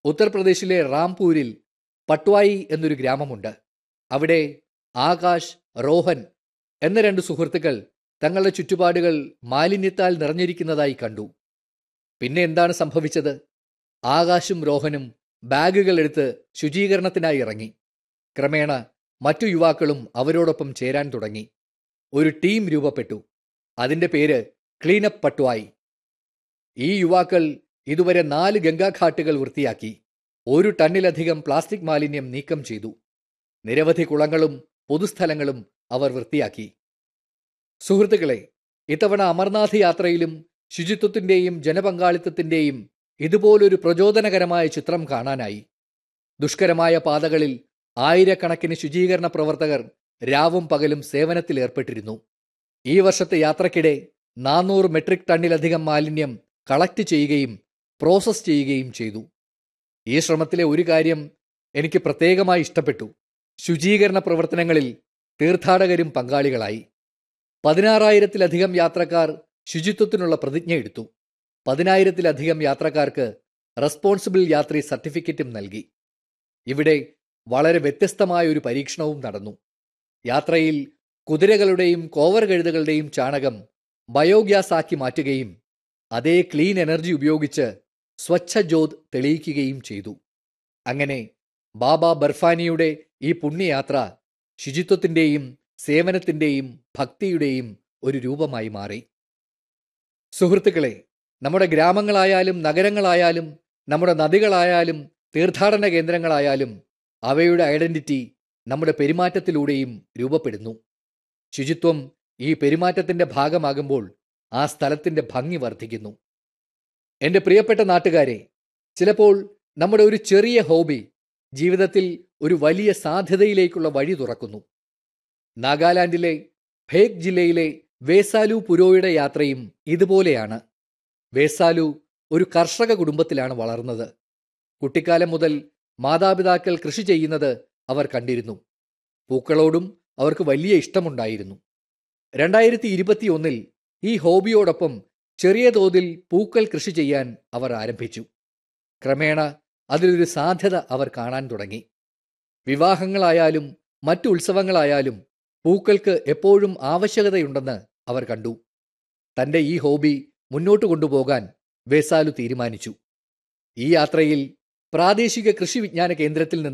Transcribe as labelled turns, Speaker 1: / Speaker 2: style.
Speaker 1: ഉത്തർപ്രദേശിലെ റാംപൂരിൽ പട്വായി എന്നൊരു ഗ്രാമമുണ്ട് അവിടെ ആകാശ് റോഹൻ എന്ന രണ്ട് സുഹൃത്തുക്കൾ തങ്ങളുടെ ചുറ്റുപാടുകൾ മാലിന്യത്താൽ നിറഞ്ഞിരിക്കുന്നതായി കണ്ടു പിന്നെ എന്താണ് സംഭവിച്ചത് ആകാശും രോഹനും ബാഗുകൾ എടുത്ത് ശുചീകരണത്തിനായി ഇറങ്ങി ക്രമേണ മറ്റു യുവാക്കളും അവരോടൊപ്പം ചേരാൻ തുടങ്ങി ഒരു ടീം രൂപപ്പെട്ടു അതിന്റെ പേര് ക്ലീനപ്പ് പട്വായി ഈ യുവാക്കൾ ഇതുവരെ നാല് ഗംഗാഘാട്ടുകൾ വൃത്തിയാക്കി ഒരു ടണ്ണിലധികം പ്ലാസ്റ്റിക് മാലിന്യം നീക്കം ചെയ്തു നിരവധി കുളങ്ങളും പൊതുസ്ഥലങ്ങളും അവർ വൃത്തിയാക്കി സുഹൃത്തുക്കളെ ഇത്തവണ അമർനാഥ് യാത്രയിലും ശുചിത്വത്തിന്റെയും ജനപങ്കാളിത്തത്തിന്റെയും ഇതുപോലൊരു പ്രചോദനകരമായ ചിത്രം കാണാനായി ദുഷ്കരമായ പാതകളിൽ ആയിരക്കണക്കിന് ശുചീകരണ പ്രവർത്തകർ രാവും പകലും സേവനത്തിൽ ഏർപ്പെട്ടിരുന്നു ഈ വർഷത്തെ യാത്രക്കിടെ നാനൂറ് മെട്രിക് ടണ്ണിലധികം മാലിന്യം കളക്ട് ചെയ്യുകയും പ്രോസസ് ചെയ്യുകയും ചെയ്തു ഈ ശ്രമത്തിലെ ഒരു കാര്യം എനിക്ക് പ്രത്യേകമായി ഇഷ്ടപ്പെട്ടു ശുചീകരണ പ്രവർത്തനങ്ങളിൽ തീർത്ഥാടകരും പങ്കാളികളായി പതിനാറായിരത്തിലധികം യാത്രക്കാർ ശുചിത്വത്തിനുള്ള പ്രതിജ്ഞ എടുത്തു പതിനായിരത്തിലധികം യാത്രക്കാർക്ക് റെസ്പോൺസിബിൾ യാത്രി സർട്ടിഫിക്കറ്റും നൽകി ഇവിടെ വളരെ വ്യത്യസ്തമായ ഒരു പരീക്ഷണവും നടന്നു യാത്രയിൽ കുതിരകളുടെയും കോവർ കഴുതകളുടെയും ചാണകം ബയോഗ്യാസ് ആക്കി മാറ്റുകയും അതേ ക്ലീൻ എനർജി ഉപയോഗിച്ച് സ്വച്ഛ ജ്യോത് തെളിയിക്കുകയും ചെയ്തു അങ്ങനെ ബാബ ബർഫാനിയുടെ ഈ പുണ്യയാത്ര ശുചിത്വത്തിന്റെയും സേവനത്തിന്റെയും ഭക്തിയുടെയും ഒരു രൂപമായി മാറി സുഹൃത്തുക്കളെ നമ്മുടെ ഗ്രാമങ്ങളായാലും നഗരങ്ങളായാലും നമ്മുടെ നദികളായാലും തീർത്ഥാടന കേന്ദ്രങ്ങളായാലും അവയുടെ ഐഡന്റിറ്റി നമ്മുടെ പെരുമാറ്റത്തിലൂടെയും രൂപപ്പെടുന്നു ശുചിത്വം ഈ പെരുമാറ്റത്തിന്റെ ഭാഗമാകുമ്പോൾ ആ സ്ഥലത്തിന്റെ ഭംഗി വർദ്ധിക്കുന്നു എൻ്റെ പ്രിയപ്പെട്ട നാട്ടുകാരെ ചിലപ്പോൾ നമ്മുടെ ഒരു ചെറിയ ഹോബി ജീവിതത്തിൽ ഒരു വലിയ സാധ്യതയിലേക്കുള്ള വഴി തുറക്കുന്നു നാഗാലാൻഡിലെ ഭേക് ജില്ലയിലെ വേസാലു പുരോയുടെ യാത്രയും ഇതുപോലെയാണ് വേസാലു ഒരു കർഷക കുടുംബത്തിലാണ് വളർന്നത് കുട്ടിക്കാലം മുതൽ മാതാപിതാക്കൾ കൃഷി ചെയ്യുന്നത് അവർ കണ്ടിരുന്നു പൂക്കളോടും അവർക്ക് വലിയ ഇഷ്ടമുണ്ടായിരുന്നു രണ്ടായിരത്തി ഇരുപത്തിയൊന്നിൽ ഈ ഹോബിയോടൊപ്പം ചെറിയ തോതിൽ പൂക്കൾ കൃഷി ചെയ്യാൻ അവർ ആരംഭിച്ചു ക്രമേണ അതിലൊരു സാധ്യത അവർ കാണാൻ തുടങ്ങി വിവാഹങ്ങളായാലും മറ്റു ഉത്സവങ്ങളായാലും പൂക്കൾക്ക് എപ്പോഴും ആവശ്യകതയുണ്ടെന്ന് അവർ കണ്ടു തന്റെ ഈ ഹോബി മുന്നോട്ട് കൊണ്ടുപോകാൻ വേസാലു തീരുമാനിച്ചു ഈ യാത്രയിൽ പ്രാദേശിക കൃഷി വിജ്ഞാന കേന്ദ്രത്തിൽ നിന്ന്